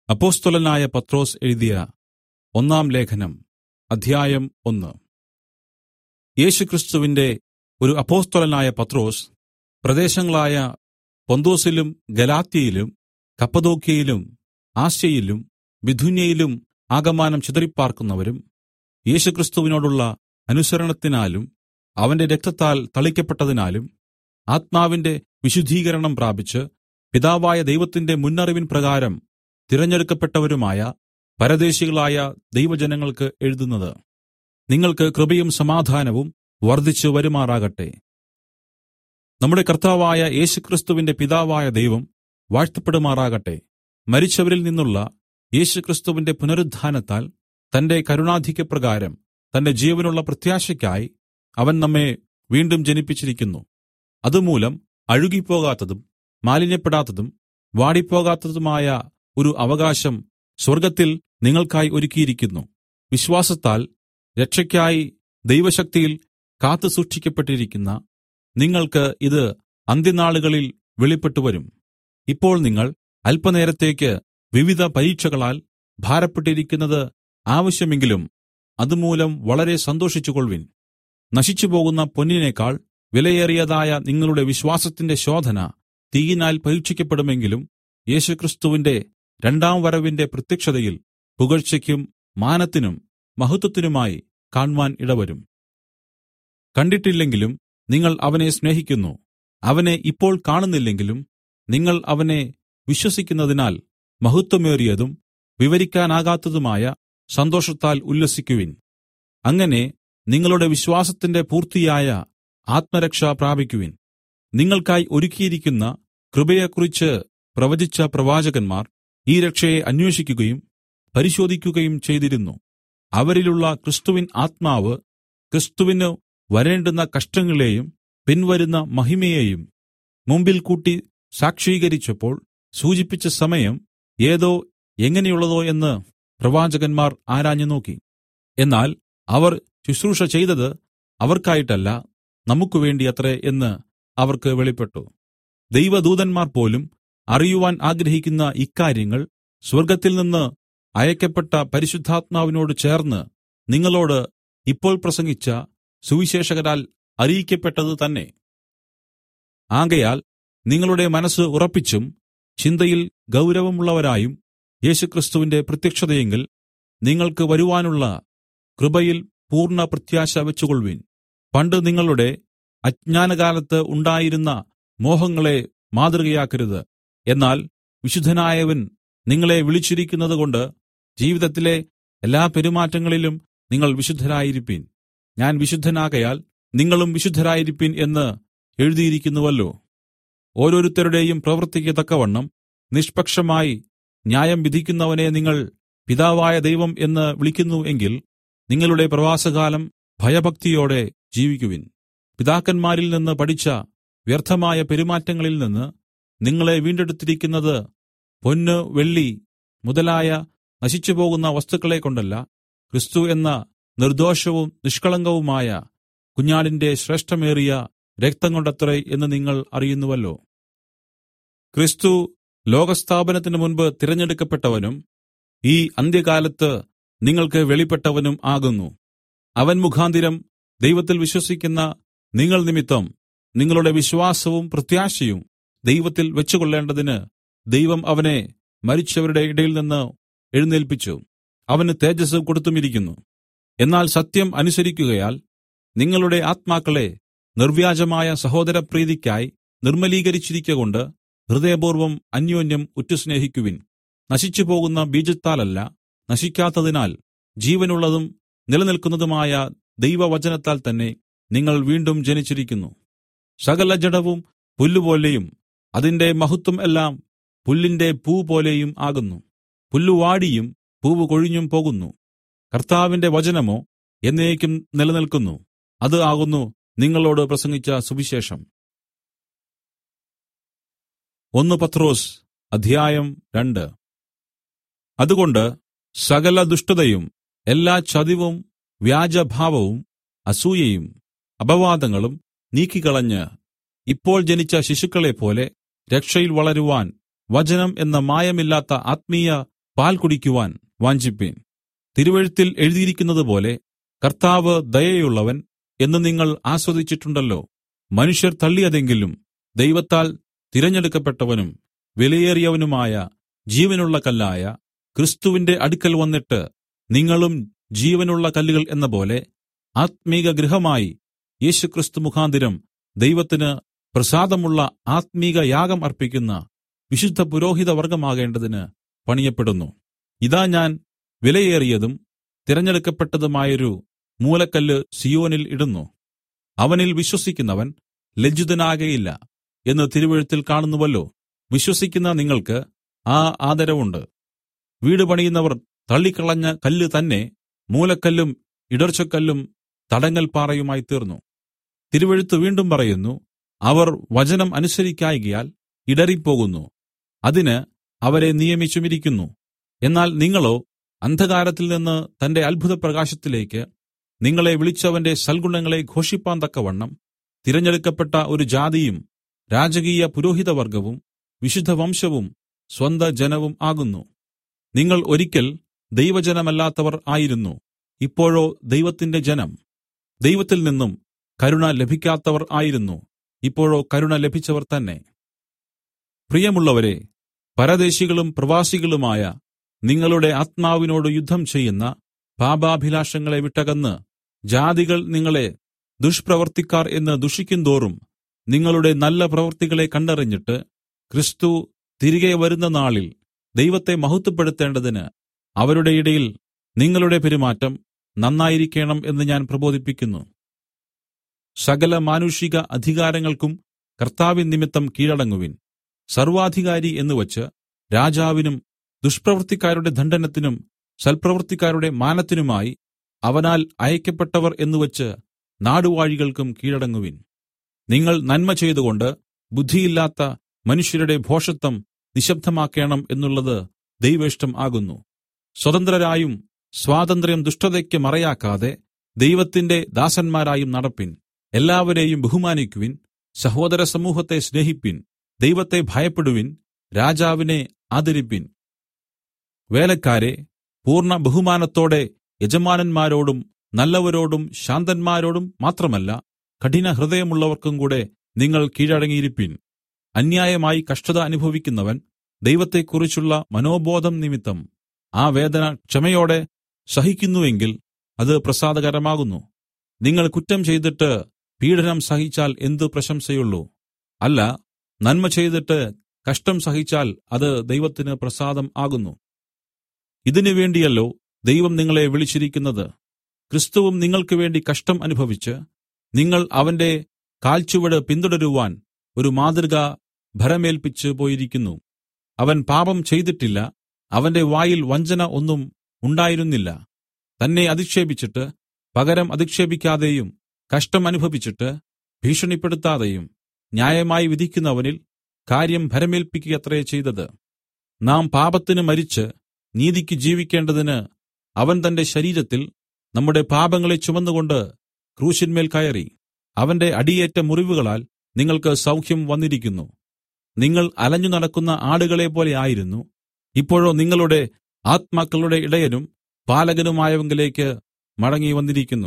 അപ്പൊസ്തലനായ പത്രൊസ് എഴുതിയ ഒന്നാം ലേഖനം അധ്യായം ഒന്ന് യേശുക്രിസ്തുവിന്റെ ഒരു അപ്പൊസ്തലനായ പത്രൊസ് പ്രദേശങ്ങളായ പൊന്തൊസിലും ഗലാത്യയിലും കപ്പദോക്യയിലും ആസ്യയിലും ബിഥുന്യയിലും ആകമാനം ചിതറിപ്പാർക്കുന്നവരും യേശുക്രിസ്തുവിനോടുള്ള അനുസരണത്തിനാലും അവന്റെ രക്തത്താൽ തളിക്കപ്പെട്ടതിനാലും ആത്മാവിന്റെ വിശുദ്ധീകരണം പ്രാപിച്ച് പിതാവായ ദൈവത്തിന്റെ മുന്നറിവിൻ പ്രകാരം തിരഞ്ഞെടുക്കപ്പെട്ടവരുമായ പരദേശികളായ ദൈവജനങ്ങൾക്ക് എഴുതുന്നത് നിങ്ങൾക്ക് കൃപയും സമാധാനവും വർദ്ധിച്ചു വരുമാറാകട്ടെ നമ്മുടെ കർത്താവായ യേശുക്രിസ്തുവിന്റെ പിതാവായ ദൈവം വാഴ്ത്തപ്പെടുമാറാകട്ടെ മരിച്ചവരിൽ നിന്നുള്ള യേശുക്രിസ്തുവിന്റെ പുനരുത്ഥാനത്താൽ തന്റെ കരുണാധിക്യപ്രകാരം തന്റെ ജീവനുള്ള പ്രത്യാശയ്ക്കായി അവൻ നമ്മെ വീണ്ടും ജനിപ്പിച്ചിരിക്കുന്നു അതുമൂലം അഴുകിപ്പോകാത്തതും മാലിന്യപ്പെടാത്തതും വാടിപ്പോകാത്തതുമായ ഒരു അവകാശം സ്വർഗ്ഗത്തിൽ നിങ്ങൾക്കായി ഒരുക്കിയിരിക്കുന്നു വിശ്വാസത്താൽ രക്ഷയ്ക്കായി ദൈവശക്തിയിൽ കാത്തുസൂക്ഷിക്കപ്പെട്ടിരിക്കുന്ന നിങ്ങൾക്ക് ഇത് അന്ത്യനാളുകളിൽ വെളിപ്പെട്ടുവരും ഇപ്പോൾ നിങ്ങൾ അല്പനേരത്തേക്ക് വിവിധ പരീക്ഷകളാൽ ഭാരപ്പെട്ടിരിക്കുന്നത് ആവശ്യമെങ്കിലും അതുമൂലം വളരെ സന്തോഷിച്ചുകൊൾവിൻ നശിച്ചുപോകുന്ന പൊന്നിനേക്കാൾ വിലയേറിയതായ നിങ്ങളുടെ വിശ്വാസത്തിന്റെ ശോധന തീയിനാൽ പരീക്ഷിക്കപ്പെടുമെങ്കിലും യേശുക്രിസ്തുവിന്റെ രണ്ടാം വരവിന്റെ പ്രത്യക്ഷതയിൽ പുകഴ്ചയ്ക്കും മാനത്തിനും മഹത്വത്തിനുമായി കാണ്മാൻ ഇടവരും കണ്ടിട്ടില്ലെങ്കിലും നിങ്ങൾ അവനെ സ്നേഹിക്കുന്നു അവനെ ഇപ്പോൾ കാണുന്നില്ലെങ്കിലും നിങ്ങൾ അവനെ വിശ്വസിക്കുന്നതിനാൽ മഹത്വമേറിയതും വിവരിക്കാനാകാത്തതുമായ സന്തോഷത്താൽ ഉല്ലസിക്കുവിൻ അങ്ങനെ നിങ്ങളുടെ വിശ്വാസത്തിന്റെ പൂർത്തിയായ ആത്മരക്ഷ പ്രാപിക്കുവിൻ നിങ്ങൾക്കായി ഒരുക്കിയിരിക്കുന്ന കൃപയെക്കുറിച്ച് പ്രവചിച്ച പ്രവാചകന്മാർ ഈ രക്ഷയെ അന്വേഷിക്കുകയും പരിശോധിക്കുകയും ചെയ്തിരുന്നു അവരിലുള്ള ക്രിസ്തുവിൻ ആത്മാവ് ക്രിസ്തുവിന് വരേണ്ടുന്ന കഷ്ടങ്ങളെയും പിൻവരുന്ന മഹിമയെയും മുമ്പിൽ കൂട്ടി സാക്ഷീകരിച്ചപ്പോൾ സൂചിപ്പിച്ച സമയം ഏതോ എങ്ങനെയുള്ളതോ എന്ന് പ്രവാചകന്മാർ ആരാഞ്ഞു നോക്കി എന്നാൽ അവർ ശുശ്രൂഷ ചെയ്തത് അവർക്കായിട്ടല്ല നമുക്ക് വേണ്ടിയത്രേ എന്ന് അവർക്ക് വെളിപ്പെട്ടു ദൈവദൂതന്മാർ പോലും അറിയുവാൻ ആഗ്രഹിക്കുന്ന ഇക്കാര്യങ്ങൾ സ്വർഗ്ഗത്തിൽ നിന്ന് അയക്കപ്പെട്ട പരിശുദ്ധാത്മാവിനോട് ചേർന്ന് നിങ്ങളോട് ഇപ്പോൾ പ്രസംഗിച്ച സുവിശേഷകരാൽ അറിയിക്കപ്പെട്ടത് തന്നെ ആകയാൽ നിങ്ങളുടെ മനസ്സ് ഉറപ്പിച്ചും ചിന്തയിൽ ഗൗരവമുള്ളവരായും യേശുക്രിസ്തുവിന്റെ പ്രത്യക്ഷതയെങ്കിൽ നിങ്ങൾക്ക് വരുവാനുള്ള കൃപയിൽ പൂർണ്ണ പ്രത്യാശ വെച്ചുകൊള്ളുവിൻ പണ്ട് നിങ്ങളുടെ അജ്ഞാനകാലത്ത് ഉണ്ടായിരുന്ന മോഹങ്ങളെ മാതൃകയാക്കരുത് എന്നാൽ വിശുദ്ധനായവൻ നിങ്ങളെ വിളിച്ചിരിക്കുന്നതുകൊണ്ട് ജീവിതത്തിലെ എല്ലാ പെരുമാറ്റങ്ങളിലും നിങ്ങൾ വിശുദ്ധരായിരിപ്പിൻ ഞാൻ വിശുദ്ധനാകയാൽ നിങ്ങളും വിശുദ്ധരായിരിപ്പിൻ എന്ന് എഴുതിയിരിക്കുന്നുവല്ലോ ഓരോരുത്തരുടെയും പ്രവൃത്തിക്ക് തക്കവണ്ണം നിഷ്പക്ഷമായി ന്യായം വിധിക്കുന്നവനെ നിങ്ങൾ പിതാവായ ദൈവം എന്ന് വിളിക്കുന്നു എങ്കിൽ നിങ്ങളുടെ പ്രവാസകാലം ഭയഭക്തിയോടെ ജീവിക്കുവിൻ പിതാക്കന്മാരിൽ നിന്ന് പഠിച്ച വ്യർത്ഥമായ പെരുമാറ്റങ്ങളിൽ നിന്ന് നിങ്ങളെ വീണ്ടെടുത്തിരിക്കുന്നത് പൊന്ന് വെള്ളി മുതലായ നശിച്ചുപോകുന്ന വസ്തുക്കളെ കൊണ്ടല്ല ക്രിസ്തു എന്ന നിർദോഷവും നിഷ്കളങ്കവുമായ കുഞ്ഞാടിന്റെ ശ്രേഷ്ഠമേറിയ രക്തം കൊണ്ടത്രേ എന്ന് നിങ്ങൾ അറിയുന്നുവല്ലോ ക്രിസ്തു ലോകസ്ഥാപനത്തിന് മുൻപ് തിരഞ്ഞെടുക്കപ്പെട്ടവനും ഈ അന്ത്യകാലത്ത് നിങ്ങൾക്ക് വെളിപ്പെട്ടവനും ആകുന്നു അവൻ മുഖാന്തിരം ദൈവത്തിൽ വിശ്വസിക്കുന്ന നിങ്ങൾ നിമിത്തം നിങ്ങളുടെ വിശ്വാസവും പ്രത്യാശയും ദൈവത്തിൽ വെച്ചുകൊള്ളേണ്ടതിന് ദൈവം അവനെ മരിച്ചവരുടെ ഇടയിൽ നിന്ന് എഴുന്നേൽപ്പിച്ചു അവന് തേജസ് കൊടുത്തുമിരിക്കുന്നു എന്നാൽ സത്യം അനുസരിക്കുകയാൽ നിങ്ങളുടെ ആത്മാക്കളെ നിർവ്യാജമായ സഹോദരപ്രീതിക്കായി നിർമ്മലീകരിച്ചിരിക്കൊണ്ട് ഹൃദയപൂർവ്വം അന്യോന്യം ഉറ്റുസ്നേഹിക്കുവിൻ നശിച്ചുപോകുന്ന ബീജത്താലല്ല നശിക്കാത്തതിനാൽ ജീവനുള്ളതും നിലനിൽക്കുന്നതുമായ ദൈവവചനത്താൽ തന്നെ നിങ്ങൾ വീണ്ടും ജനിച്ചിരിക്കുന്നു സകല ജഡവും പുല്ലുപോലെയും അതിന്റെ മഹത്വം എല്ലാം പുല്ലിന്റെ പൂ പോലെയും ആകുന്നു പുല്ല് വാടിയും പൂവ് കൊഴിഞ്ഞും പോകുന്നു കർത്താവിന്റെ വചനമോ എന്നേക്കും നിലനിൽക്കുന്നു അത് ആകുന്നു നിങ്ങളോട് പ്രസംഗിച്ച സുവിശേഷം ഒന്ന് പത്രോസ് അധ്യായം രണ്ട് അതുകൊണ്ട് സകല ദുഷ്ടതയും എല്ലാ ചതിവും വ്യാജഭാവവും അസൂയയും അപവാദങ്ങളും നീക്കിക്കളഞ്ഞ് ഇപ്പോൾ ജനിച്ച ശിശുക്കളെപ്പോലെ രക്ഷയിൽ വളരുവാൻ വചനം എന്ന മായമില്ലാത്ത ആത്മീയ പാൽ കുടിക്കുവാൻ വാഞ്ചിപ്പിൻ തിരുവഴുത്തിൽ എഴുതിയിരിക്കുന്നതുപോലെ കർത്താവ് ദയയുള്ളവൻ എന്ന് നിങ്ങൾ ആസ്വദിച്ചിട്ടുണ്ടല്ലോ മനുഷ്യർ തള്ളിയതെങ്കിലും ദൈവത്താൽ തിരഞ്ഞെടുക്കപ്പെട്ടവനും വിലയേറിയവനുമായ ജീവനുള്ള കല്ലായ ക്രിസ്തുവിന്റെ അടുക്കൽ വന്നിട്ട് നിങ്ങളും ജീവനുള്ള കല്ലുകൾ എന്ന പോലെ ആത്മീക ഗൃഹമായി യേശുക്രിസ്തു മുഖാന്തരം ദൈവത്തിന് പ്രസാദമുള്ള ആത്മീക യാഗം അർപ്പിക്കുന്ന വിശുദ്ധ പുരോഹിത വർഗമാകേണ്ടതിന് പണിയപ്പെടുന്നു ഇതാ ഞാൻ വിലയേറിയതും തിരഞ്ഞെടുക്കപ്പെട്ടതുമായൊരു മൂലക്കല്ല് സിയോനിൽ ഇടുന്നു അവനിൽ വിശ്വസിക്കുന്നവൻ ലജ്ജിതനാകയില്ല എന്ന് തിരുവഴുത്തിൽ കാണുന്നുവല്ലോ വിശ്വസിക്കുന്ന നിങ്ങൾക്ക് ആ ആദരവുണ്ട് വീട് പണിയുന്നവർ തള്ളിക്കളഞ്ഞ കല്ല് തന്നെ മൂലക്കല്ലും ഇടർച്ചക്കല്ലും തടങ്ങൽ പാറയുമായി തീർന്നു തിരുവഴുത്ത് വീണ്ടും പറയുന്നു അവർ വചനം അനുസരിക്കായികയാൽ ഇടറിപ്പോകുന്നു അതിന് അവരെ നിയമിച്ചുമിരിക്കുന്നു എന്നാൽ നിങ്ങളോ അന്ധകാരത്തിൽ നിന്ന് തന്റെ അത്ഭുത പ്രകാശത്തിലേക്ക് നിങ്ങളെ വിളിച്ചവന്റെ സൽഗുണങ്ങളെ ഘോഷിപ്പാൻ തക്കവണ്ണം തിരഞ്ഞെടുക്കപ്പെട്ട ഒരു ജാതിയും രാജകീയ പുരോഹിതവർഗവും വിശുദ്ധ വംശവും സ്വന്ത ജനവും ആകുന്നു നിങ്ങൾ ഒരിക്കൽ ദൈവജനമല്ലാത്തവർ ആയിരുന്നു ഇപ്പോഴോ ദൈവത്തിന്റെ ജനം ദൈവത്തിൽ നിന്നും കരുണ ലഭിക്കാത്തവർ ആയിരുന്നു ഇപ്പോഴോ കരുണ ലഭിച്ചവർ തന്നെ പ്രിയമുള്ളവരെ പരദേശികളും പ്രവാസികളുമായ നിങ്ങളുടെ ആത്മാവിനോട് യുദ്ധം ചെയ്യുന്ന പാപാഭിലാഷങ്ങളെ വിട്ടകന്ന് ജാതികൾ നിങ്ങളെ ദുഷ്പ്രവർത്തിക്കാർ എന്ന് ദുഷിക്കുന്തോറും നിങ്ങളുടെ നല്ല പ്രവൃത്തികളെ കണ്ടറിഞ്ഞിട്ട് ക്രിസ്തു തിരികെ വരുന്ന നാളിൽ ദൈവത്തെ മഹത്വപ്പെടുത്തേണ്ടതിന് അവരുടെ ഇടയിൽ നിങ്ങളുടെ പെരുമാറ്റം നന്നായിരിക്കണം എന്ന് ഞാൻ പ്രബോധിപ്പിക്കുന്നു സകല മാനുഷിക അധികാരങ്ങൾക്കും കർത്താവിൻ നിമിത്തം കീഴടങ്ങുവിൻ സർവാധികാരി എന്നുവച്ച് രാജാവിനും ദുഷ്പ്രവൃത്തിക്കാരുടെ ദണ്ഡനത്തിനും സൽപ്രവൃത്തിക്കാരുടെ മാനത്തിനുമായി അവനാൽ അയക്കപ്പെട്ടവർ എന്നുവച്ച് നാടുവാഴികൾക്കും കീഴടങ്ങുവിൻ നിങ്ങൾ നന്മ ചെയ്തുകൊണ്ട് ബുദ്ധിയില്ലാത്ത മനുഷ്യരുടെ ഭോഷത്വം നിശബ്ദമാക്കേണം എന്നുള്ളത് ദൈവേഷ്ടം ആകുന്നു സ്വതന്ത്രരായും സ്വാതന്ത്ര്യം ദുഷ്ടതയ്ക്ക് മറയാക്കാതെ ദൈവത്തിന്റെ ദാസന്മാരായും നടപ്പിൻ എല്ലാവരെയും ബഹുമാനിക്കുവിൻ സഹോദര സമൂഹത്തെ സ്നേഹിപ്പിൻ ദൈവത്തെ ഭയപ്പെടുവിൻ രാജാവിനെ ആദരിപ്പിൻ വേലക്കാരെ പൂർണ്ണ ബഹുമാനത്തോടെ യജമാനന്മാരോടും നല്ലവരോടും ശാന്തന്മാരോടും മാത്രമല്ല കഠിന ഹൃദയമുള്ളവർക്കും കൂടെ നിങ്ങൾ കീഴടങ്ങിയിരിപ്പിൻ അന്യായമായി കഷ്ടത അനുഭവിക്കുന്നവൻ ദൈവത്തെക്കുറിച്ചുള്ള മനോബോധം നിമിത്തം ആ വേദന ക്ഷമയോടെ സഹിക്കുന്നുവെങ്കിൽ അത് പ്രസാദകരമാകുന്നു നിങ്ങൾ കുറ്റം ചെയ്തിട്ട് പീഡനം സഹിച്ചാൽ എന്ത് പ്രശംസയുള്ളൂ അല്ല നന്മ ചെയ്തിട്ട് കഷ്ടം സഹിച്ചാൽ അത് ദൈവത്തിന് പ്രസാദം ആകുന്നു ഇതിനു വേണ്ടിയല്ലോ ദൈവം നിങ്ങളെ വിളിച്ചിരിക്കുന്നത് ക്രിസ്തുവും നിങ്ങൾക്ക് വേണ്ടി കഷ്ടം അനുഭവിച്ച് നിങ്ങൾ അവന്റെ കാൽച്ചുവട് പിന്തുടരുവാൻ ഒരു മാതൃക ഭരമേൽപ്പിച്ച് പോയിരിക്കുന്നു അവൻ പാപം ചെയ്തിട്ടില്ല അവന്റെ വായിൽ വഞ്ചന ഒന്നും ഉണ്ടായിരുന്നില്ല തന്നെ അധിക്ഷേപിച്ചിട്ട് പകരം അധിക്ഷേപിക്കാതെയും കഷ്ടം അനുഭവിച്ചിട്ട് ഭീഷണിപ്പെടുത്താതെയും ന്യായമായി വിധിക്കുന്നവനിൽ കാര്യം ഭരമേൽപ്പിക്കുകയത്രേ ചെയ്തത് നാം പാപത്തിന് മരിച്ച് നീതിക്ക് ജീവിക്കേണ്ടതിന് അവൻ തന്റെ ശരീരത്തിൽ നമ്മുടെ പാപങ്ങളെ ചുമന്നുകൊണ്ട് ക്രൂശിന്മേൽ കയറി അവന്റെ അടിയേറ്റ മുറിവുകളാൽ നിങ്ങൾക്ക് സൗഖ്യം വന്നിരിക്കുന്നു നിങ്ങൾ അലഞ്ഞു നടക്കുന്ന ആടുകളെ പോലെ ആയിരുന്നു ഇപ്പോഴോ നിങ്ങളുടെ ആത്മാക്കളുടെ ഇടയനും പാലകനുമായവങ്കിലേക്ക് മടങ്ങി വന്നിരിക്കുന്നു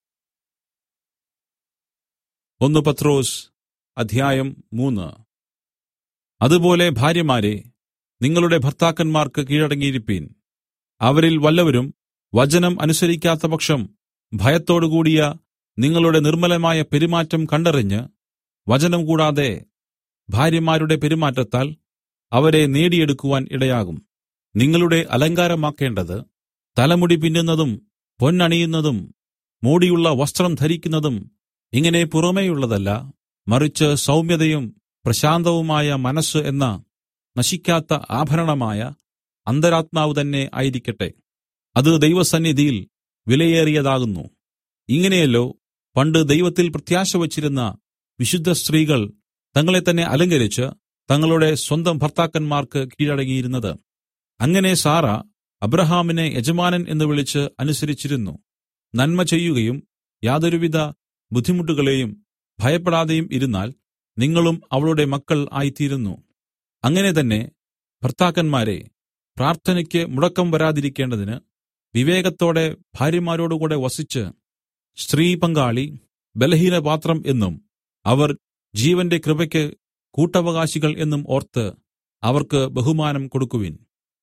ഒന്ന് പത്രോസ് അധ്യായം മൂന്ന് അതുപോലെ ഭാര്യമാരെ നിങ്ങളുടെ ഭർത്താക്കന്മാർക്ക് കീഴടങ്ങിയിരിപ്പീൻ അവരിൽ വല്ലവരും വചനം അനുസരിക്കാത്ത പക്ഷം ഭയത്തോടുകൂടിയ നിങ്ങളുടെ നിർമ്മലമായ പെരുമാറ്റം കണ്ടറിഞ്ഞ് വചനം കൂടാതെ ഭാര്യമാരുടെ പെരുമാറ്റത്താൽ അവരെ നേടിയെടുക്കുവാൻ ഇടയാകും നിങ്ങളുടെ അലങ്കാരമാക്കേണ്ടത് തലമുടി പിന്നുന്നതും പൊന്നണിയുന്നതും മോടിയുള്ള വസ്ത്രം ധരിക്കുന്നതും ഇങ്ങനെ പുറമേയുള്ളതല്ല മറിച്ച് സൗമ്യതയും പ്രശാന്തവുമായ മനസ്സ് എന്ന നശിക്കാത്ത ആഭരണമായ അന്തരാത്മാവ് തന്നെ ആയിരിക്കട്ടെ അത് ദൈവസന്നിധിയിൽ വിലയേറിയതാകുന്നു ഇങ്ങനെയല്ലോ പണ്ട് ദൈവത്തിൽ പ്രത്യാശ വച്ചിരുന്ന വിശുദ്ധ സ്ത്രീകൾ തങ്ങളെ തന്നെ അലങ്കരിച്ച് തങ്ങളുടെ സ്വന്തം ഭർത്താക്കന്മാർക്ക് കീഴടങ്ങിയിരുന്നത് അങ്ങനെ സാറ അബ്രഹാമിനെ യജമാനൻ എന്ന് വിളിച്ച് അനുസരിച്ചിരുന്നു നന്മ ചെയ്യുകയും യാതൊരുവിധ ബുദ്ധിമുട്ടുകളെയും ഭയപ്പെടാതെയും ഇരുന്നാൽ നിങ്ങളും അവളുടെ മക്കൾ ആയിത്തീരുന്നു അങ്ങനെ തന്നെ ഭർത്താക്കന്മാരെ പ്രാർത്ഥനയ്ക്ക് മുടക്കം വരാതിരിക്കേണ്ടതിന് വിവേകത്തോടെ ഭാര്യമാരോടുകൂടെ വസിച്ച് സ്ത്രീ പങ്കാളി ബലഹീനപാത്രം എന്നും അവർ ജീവന്റെ കൃപയ്ക്ക് കൂട്ടവകാശികൾ എന്നും ഓർത്ത് അവർക്ക് ബഹുമാനം കൊടുക്കുവിൻ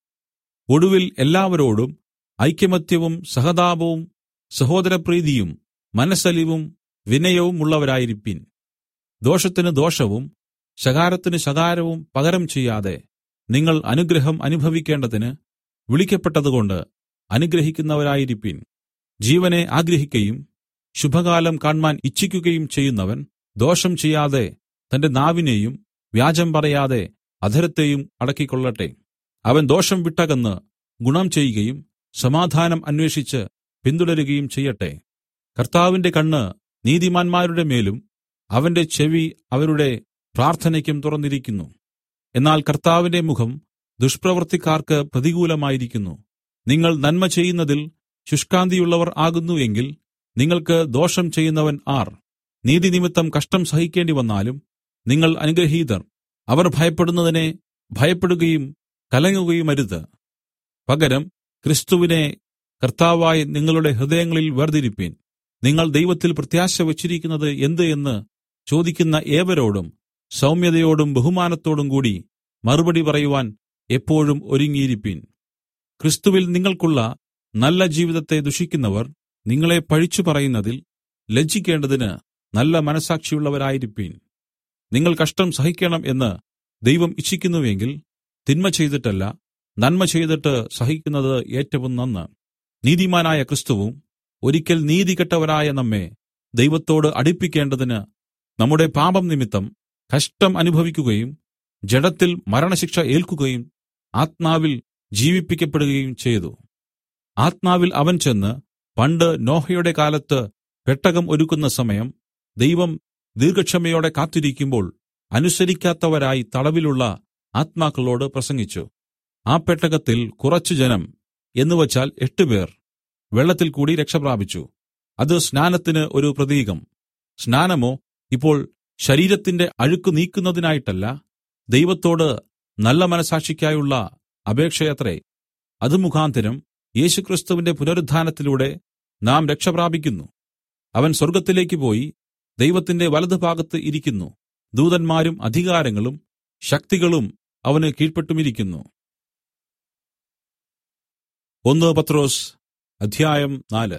ഒടുവിൽ എല്ലാവരോടും ഐകമത്യവും സഹതാപവും സഹോദരപ്രീതിയും മനസ്സലിവും വിനയവും ഉള്ളവരായിരിപ്പിൻ ദോഷത്തിന് ദോഷവും ശകാരത്തിന് ശകാരവും പകരം ചെയ്യാതെ നിങ്ങൾ അനുഗ്രഹം അനുഭവിക്കേണ്ടതിന് വിളിക്കപ്പെട്ടതുകൊണ്ട് അനുഗ്രഹിക്കുന്നവരായിരിപ്പിൻ ജീവനെ ആഗ്രഹിക്കയും ശുഭകാലം കാൺമാൻ ഇച്ഛിക്കുകയും ചെയ്യുന്നവൻ ദോഷം ചെയ്യാതെ തന്റെ നാവിനെയും വ്യാജം പറയാതെ അധരത്തെയും അടക്കിക്കൊള്ളട്ടെ അവൻ ദോഷം വിട്ടകന്ന് ഗുണം ചെയ്യുകയും സമാധാനം അന്വേഷിച്ച് പിന്തുടരുകയും ചെയ്യട്ടെ കർത്താവിന്റെ കണ്ണ് നീതിമാന്മാരുടെ മേലും അവന്റെ ചെവി അവരുടെ പ്രാർത്ഥനയ്ക്കും തുറന്നിരിക്കുന്നു എന്നാൽ കർത്താവിന്റെ മുഖം ദുഷ്പ്രവൃത്തിക്കാർക്ക് പ്രതികൂലമായിരിക്കുന്നു നിങ്ങൾ നന്മ ചെയ്യുന്നതിൽ ശുഷ്കാന്തിയുള്ളവർ ആകുന്നു എങ്കിൽ നിങ്ങൾക്ക് ദോഷം ചെയ്യുന്നവൻ ആർ നീതിനിമിത്തം കഷ്ടം സഹിക്കേണ്ടി വന്നാലും നിങ്ങൾ അനുഗ്രഹീതർ അവർ ഭയപ്പെടുന്നതിനെ ഭയപ്പെടുകയും കലങ്ങുകയുമരുത് പകരം ക്രിസ്തുവിനെ കർത്താവായി നിങ്ങളുടെ ഹൃദയങ്ങളിൽ വേർതിരിപ്പീൻ നിങ്ങൾ ദൈവത്തിൽ പ്രത്യാശ വച്ചിരിക്കുന്നത് എന്ത് എന്ന് ചോദിക്കുന്ന ഏവരോടും സൗമ്യതയോടും ബഹുമാനത്തോടും കൂടി മറുപടി പറയുവാൻ എപ്പോഴും ഒരുങ്ങിയിരിപ്പീൻ ക്രിസ്തുവിൽ നിങ്ങൾക്കുള്ള നല്ല ജീവിതത്തെ ദുഷിക്കുന്നവർ നിങ്ങളെ പഴിച്ചു പറയുന്നതിൽ ലജ്ജിക്കേണ്ടതിന് നല്ല മനസാക്ഷിയുള്ളവരായിരിപ്പീൻ നിങ്ങൾ കഷ്ടം സഹിക്കണം എന്ന് ദൈവം ഇച്ഛിക്കുന്നുവെങ്കിൽ തിന്മ ചെയ്തിട്ടല്ല നന്മ ചെയ്തിട്ട് സഹിക്കുന്നത് ഏറ്റവും നന്ന് നീതിമാനായ ക്രിസ്തുവും ഒരിക്കൽ നീതികെട്ടവരായ നമ്മെ ദൈവത്തോട് അടുപ്പിക്കേണ്ടതിന് നമ്മുടെ പാപം നിമിത്തം കഷ്ടം അനുഭവിക്കുകയും ജഡത്തിൽ മരണശിക്ഷ ഏൽക്കുകയും ആത്മാവിൽ ജീവിപ്പിക്കപ്പെടുകയും ചെയ്തു ആത്മാവിൽ അവൻ ചെന്ന് പണ്ട് നോഹയുടെ കാലത്ത് പെട്ടകം ഒരുക്കുന്ന സമയം ദൈവം ദീർഘക്ഷമയോടെ കാത്തിരിക്കുമ്പോൾ അനുസരിക്കാത്തവരായി തടവിലുള്ള ആത്മാക്കളോട് പ്രസംഗിച്ചു ആ പെട്ടകത്തിൽ കുറച്ചു ജനം എന്നുവച്ചാൽ എട്ടുപേർ വെള്ളത്തിൽ കൂടി രക്ഷപ്രാപിച്ചു അത് സ്നാനത്തിന് ഒരു പ്രതീകം സ്നാനമോ ഇപ്പോൾ ശരീരത്തിന്റെ അഴുക്ക് നീക്കുന്നതിനായിട്ടല്ല ദൈവത്തോട് നല്ല മനസാക്ഷിക്കായുള്ള അപേക്ഷയത്രേ അത് മുഖാന്തരം യേശുക്രിസ്തുവിന്റെ പുനരുത്ഥാനത്തിലൂടെ നാം രക്ഷപ്രാപിക്കുന്നു അവൻ സ്വർഗ്ഗത്തിലേക്ക് പോയി ദൈവത്തിന്റെ വലതുഭാഗത്ത് ഇരിക്കുന്നു ദൂതന്മാരും അധികാരങ്ങളും ശക്തികളും അവന് കീഴ്പ്പെട്ടുമിരിക്കുന്നു ഒന്ന് പത്രോസ് അധ്യായം നാല്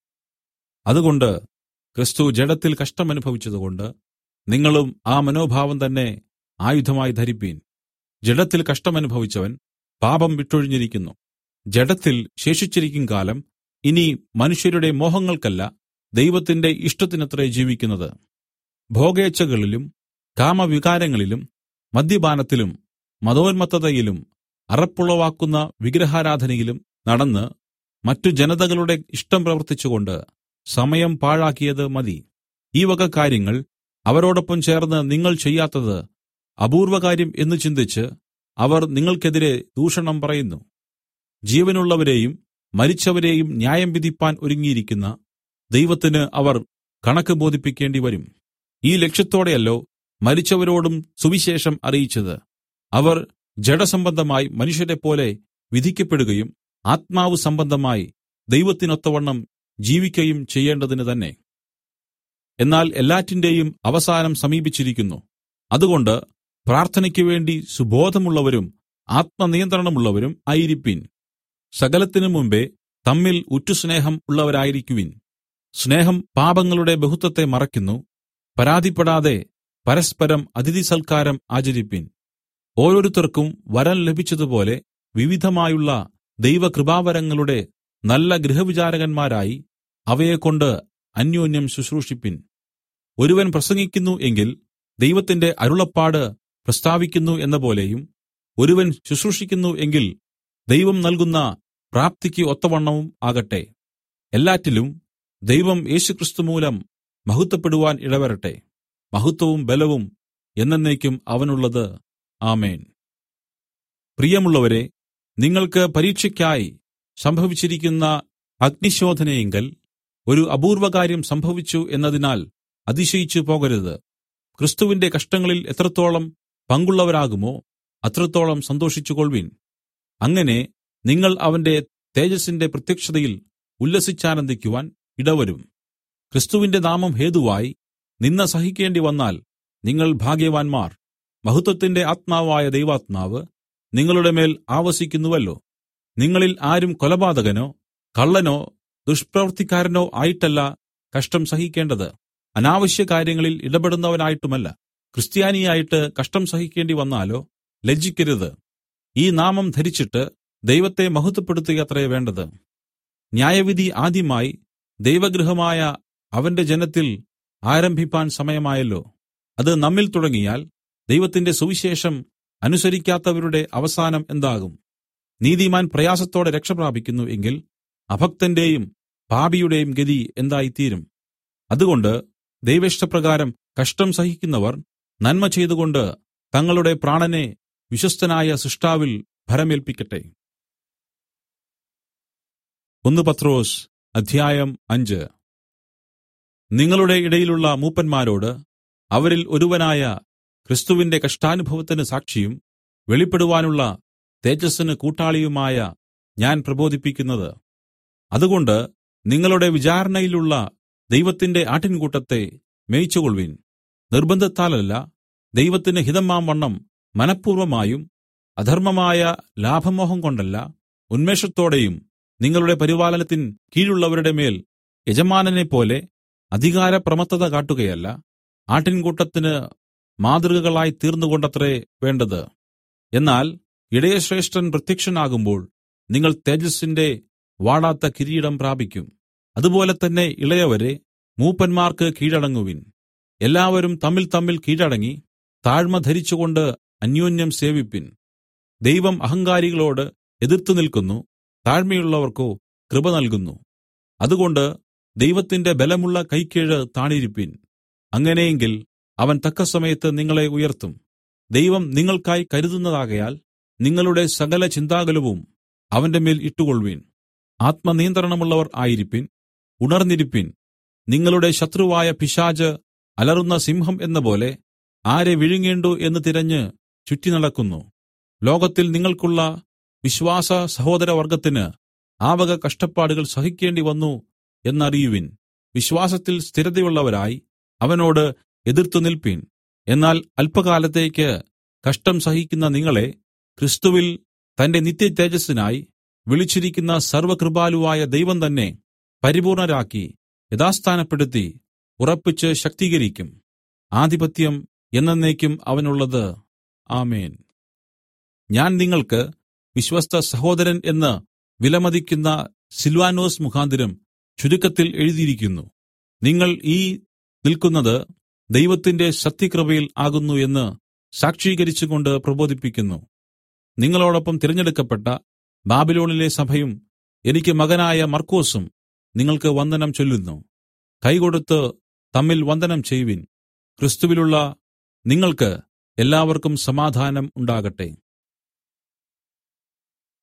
അതുകൊണ്ട് ക്രിസ്തു ജഡത്തിൽ കഷ്ടമനുഭവിച്ചതുകൊണ്ട് നിങ്ങളും ആ മനോഭാവം തന്നെ ആയുധമായി ധരിപ്പീൻ ജഡത്തിൽ കഷ്ടമനുഭവിച്ചവൻ പാപം വിട്ടൊഴിഞ്ഞിരിക്കുന്നു ജഡത്തിൽ ശേഷിച്ചിരിക്കും കാലം ഇനി മനുഷ്യരുടെ മോഹങ്ങൾക്കല്ല ദൈവത്തിന്റെ ഇഷ്ടത്തിനത്രേ ജീവിക്കുന്നത് ഭോഗേച്ഛകളിലും കാമവികാരങ്ങളിലും മദ്യപാനത്തിലും മതോന്മത്തതയിലും അറപ്പുളവാക്കുന്ന വിഗ്രഹാരാധനയിലും നടന്ന് മറ്റു ജനതകളുടെ ഇഷ്ടം പ്രവർത്തിച്ചുകൊണ്ട് സമയം പാഴാക്കിയത് മതി ഈ വക കാര്യങ്ങൾ അവരോടൊപ്പം ചേർന്ന് നിങ്ങൾ ചെയ്യാത്തത് അപൂർവകാര്യം എന്ന് ചിന്തിച്ച് അവർ നിങ്ങൾക്കെതിരെ ദൂഷണം പറയുന്നു ജീവനുള്ളവരെയും മരിച്ചവരെയും ന്യായം വിധിപ്പാൻ ഒരുങ്ങിയിരിക്കുന്ന ദൈവത്തിന് അവർ കണക്ക് ബോധിപ്പിക്കേണ്ടി വരും ഈ ലക്ഷ്യത്തോടെയല്ലോ മരിച്ചവരോടും സുവിശേഷം അറിയിച്ചത് അവർ ജഡസംബന്ധമായി മനുഷ്യരെപ്പോലെ വിധിക്കപ്പെടുകയും ആത്മാവ് സംബന്ധമായി ദൈവത്തിനൊത്തവണ്ണം ജീവിക്കയും ചെയ്യേണ്ടതിന് തന്നെ എന്നാൽ എല്ലാറ്റിന്റെയും അവസാനം സമീപിച്ചിരിക്കുന്നു അതുകൊണ്ട് പ്രാർത്ഥനയ്ക്ക് വേണ്ടി സുബോധമുള്ളവരും ആത്മനിയന്ത്രണമുള്ളവരും ആയിരിപ്പിൻ സകലത്തിനു മുമ്പേ തമ്മിൽ ഉറ്റുസ്നേഹം ഉള്ളവരായിരിക്കുവിൻ സ്നേഹം പാപങ്ങളുടെ ബഹുത്വത്തെ മറയ്ക്കുന്നു പരാതിപ്പെടാതെ പരസ്പരം അതിഥി സൽക്കാരം ആചരിപ്പിൻ ഓരോരുത്തർക്കും വരം ലഭിച്ചതുപോലെ വിവിധമായുള്ള ദൈവകൃപാവരങ്ങളുടെ നല്ല ഗൃഹവിചാരകന്മാരായി അവയെക്കൊണ്ട് അന്യോന്യം ശുശ്രൂഷിപ്പിൻ ഒരുവൻ പ്രസംഗിക്കുന്നു എങ്കിൽ ദൈവത്തിന്റെ അരുളപ്പാട് പ്രസ്താവിക്കുന്നു എന്ന പോലെയും ഒരുവൻ ശുശ്രൂഷിക്കുന്നു എങ്കിൽ ദൈവം നൽകുന്ന പ്രാപ്തിക്ക് ഒത്തവണ്ണവും ആകട്ടെ എല്ലാറ്റിലും ദൈവം യേശുക്രിസ്തു മൂലം മഹത്വപ്പെടുവാൻ ഇടവരട്ടെ മഹത്വവും ബലവും എന്നേക്കും അവനുള്ളത് ആമേൻ പ്രിയമുള്ളവരെ നിങ്ങൾക്ക് പരീക്ഷയ്ക്കായി സംഭവിച്ചിരിക്കുന്ന അഗ്നിശോധനയെങ്കൽ ഒരു അപൂർവകാര്യം സംഭവിച്ചു എന്നതിനാൽ അതിശയിച്ചു പോകരുത് ക്രിസ്തുവിന്റെ കഷ്ടങ്ങളിൽ എത്രത്തോളം പങ്കുള്ളവരാകുമോ അത്രത്തോളം സന്തോഷിച്ചുകൊൾവിൻ അങ്ങനെ നിങ്ങൾ അവന്റെ തേജസ്സിന്റെ പ്രത്യക്ഷതയിൽ ഉല്ലസിച്ചാനന്ദിക്കുവാൻ ഇടവരും ക്രിസ്തുവിന്റെ നാമം ഹേതുവായി നിന്ന സഹിക്കേണ്ടി വന്നാൽ നിങ്ങൾ ഭാഗ്യവാന്മാർ മഹത്വത്തിന്റെ ആത്മാവായ ദൈവാത്മാവ് നിങ്ങളുടെ മേൽ ആവസിക്കുന്നുവല്ലോ നിങ്ങളിൽ ആരും കൊലപാതകനോ കള്ളനോ ദുഷ്പ്രവൃത്തിക്കാരനോ ആയിട്ടല്ല കഷ്ടം സഹിക്കേണ്ടത് അനാവശ്യ കാര്യങ്ങളിൽ ഇടപെടുന്നവനായിട്ടുമല്ല ക്രിസ്ത്യാനിയായിട്ട് കഷ്ടം സഹിക്കേണ്ടി വന്നാലോ ലജ്ജിക്കരുത് ഈ നാമം ധരിച്ചിട്ട് ദൈവത്തെ മഹത്വപ്പെടുത്തുകയത്രേ വേണ്ടത് ന്യായവിധി ആദ്യമായി ദൈവഗൃഹമായ അവന്റെ ജനത്തിൽ ആരംഭിപ്പാൻ സമയമായല്ലോ അത് നമ്മിൽ തുടങ്ങിയാൽ ദൈവത്തിന്റെ സുവിശേഷം അനുസരിക്കാത്തവരുടെ അവസാനം എന്താകും നീതിമാൻ പ്രയാസത്തോടെ രക്ഷപ്രാപിക്കുന്നു എങ്കിൽ അഭക്തന്റെയും പാപിയുടെയും ഗതി എന്തായിത്തീരും അതുകൊണ്ട് ദൈവേഷ്ടപ്രകാരം കഷ്ടം സഹിക്കുന്നവർ നന്മ ചെയ്തുകൊണ്ട് തങ്ങളുടെ പ്രാണനെ വിശ്വസ്തനായ സൃഷ്ടാവിൽ ഭരമേൽപ്പിക്കട്ടെ ഒന്ന് പത്രോസ് അധ്യായം അഞ്ച് നിങ്ങളുടെ ഇടയിലുള്ള മൂപ്പന്മാരോട് അവരിൽ ഒരുവനായ ക്രിസ്തുവിന്റെ കഷ്ടാനുഭവത്തിന് സാക്ഷിയും വെളിപ്പെടുവാനുള്ള തേജസ്സിന് കൂട്ടാളിയുമായ ഞാൻ പ്രബോധിപ്പിക്കുന്നത് അതുകൊണ്ട് നിങ്ങളുടെ വിചാരണയിലുള്ള ദൈവത്തിന്റെ ആട്ടിൻകൂട്ടത്തെ മേയിച്ചുകൊള്ളുവിൻ നിർബന്ധത്താലല്ല ദൈവത്തിന് ഹിതമാം വണ്ണം മനഃപൂർവമായും അധർമ്മമായ ലാഭമോഹം കൊണ്ടല്ല ഉന്മേഷത്തോടെയും നിങ്ങളുടെ പരിപാലനത്തിൻ കീഴുള്ളവരുടെ മേൽ യജമാനനെപ്പോലെ അധികാരപ്രമത്തത കാട്ടുകയല്ല ആട്ടിൻകൂട്ടത്തിന് മാതൃകകളായി തീർന്നുകൊണ്ടത്രേ വേണ്ടത് എന്നാൽ ഇടയശ്രേഷ്ഠൻ പ്രത്യക്ഷനാകുമ്പോൾ നിങ്ങൾ തേജസ്സിന്റെ വാടാത്ത കിരീടം പ്രാപിക്കും അതുപോലെ തന്നെ ഇളയവരെ മൂപ്പന്മാർക്ക് കീഴടങ്ങുവിൻ എല്ലാവരും തമ്മിൽ തമ്മിൽ കീഴടങ്ങി താഴ്മ ധരിച്ചുകൊണ്ട് അന്യോന്യം സേവിപ്പിൻ ദൈവം അഹങ്കാരികളോട് എതിർത്തു നിൽക്കുന്നു താഴ്മയുള്ളവർക്കോ കൃപ നൽകുന്നു അതുകൊണ്ട് ദൈവത്തിന്റെ ബലമുള്ള കൈക്കീഴ് താണിരിപ്പിൻ അങ്ങനെയെങ്കിൽ അവൻ തക്കസമയത്ത് നിങ്ങളെ ഉയർത്തും ദൈവം നിങ്ങൾക്കായി കരുതുന്നതാകയാൽ നിങ്ങളുടെ സകല ചിന്താകുലവും അവന്റെ മേൽ ഇട്ടുകൊള്ളുവിൻ ആത്മനിയന്ത്രണമുള്ളവർ ആയിരിപ്പിൻ ഉണർന്നിരിപ്പിൻ നിങ്ങളുടെ ശത്രുവായ പിശാജ് അലറുന്ന സിംഹം എന്നപോലെ ആരെ വിഴുങ്ങേണ്ടു എന്ന് തിരഞ്ഞ് ചുറ്റി നടക്കുന്നു ലോകത്തിൽ നിങ്ങൾക്കുള്ള വിശ്വാസ സഹോദരവർഗത്തിന് ആ വക കഷ്ടപ്പാടുകൾ സഹിക്കേണ്ടി വന്നു എന്നറിയുവിൻ വിശ്വാസത്തിൽ സ്ഥിരതയുള്ളവരായി അവനോട് എതിർത്തു നിൽപ്പിൻ എന്നാൽ അല്പകാലത്തേക്ക് കഷ്ടം സഹിക്കുന്ന നിങ്ങളെ ക്രിസ്തുവിൽ തന്റെ നിത്യതേജസ്സിനായി വിളിച്ചിരിക്കുന്ന സർവകൃപാലുവായ ദൈവം തന്നെ പരിപൂർണരാക്കി യഥാസ്ഥാനപ്പെടുത്തി ഉറപ്പിച്ച് ശക്തീകരിക്കും ആധിപത്യം എന്നേക്കും അവനുള്ളത് ആമേൻ ഞാൻ നിങ്ങൾക്ക് വിശ്വസ്ത സഹോദരൻ എന്ന് വിലമതിക്കുന്ന സിൽവാനോസ് മുഖാന്തരം ചുരുക്കത്തിൽ എഴുതിയിരിക്കുന്നു നിങ്ങൾ ഈ നിൽക്കുന്നത് ദൈവത്തിന്റെ സത്യകൃപയിൽ ആകുന്നു എന്ന് സാക്ഷീകരിച്ചുകൊണ്ട് പ്രബോധിപ്പിക്കുന്നു നിങ്ങളോടൊപ്പം തിരഞ്ഞെടുക്കപ്പെട്ട ബാബിലോണിലെ സഭയും എനിക്ക് മകനായ മർക്കോസും നിങ്ങൾക്ക് വന്ദനം ചൊല്ലുന്നു കൈകൊടുത്ത് തമ്മിൽ വന്ദനം ചെയ്യുവിൻ ക്രിസ്തുവിലുള്ള നിങ്ങൾക്ക് എല്ലാവർക്കും സമാധാനം ഉണ്ടാകട്ടെ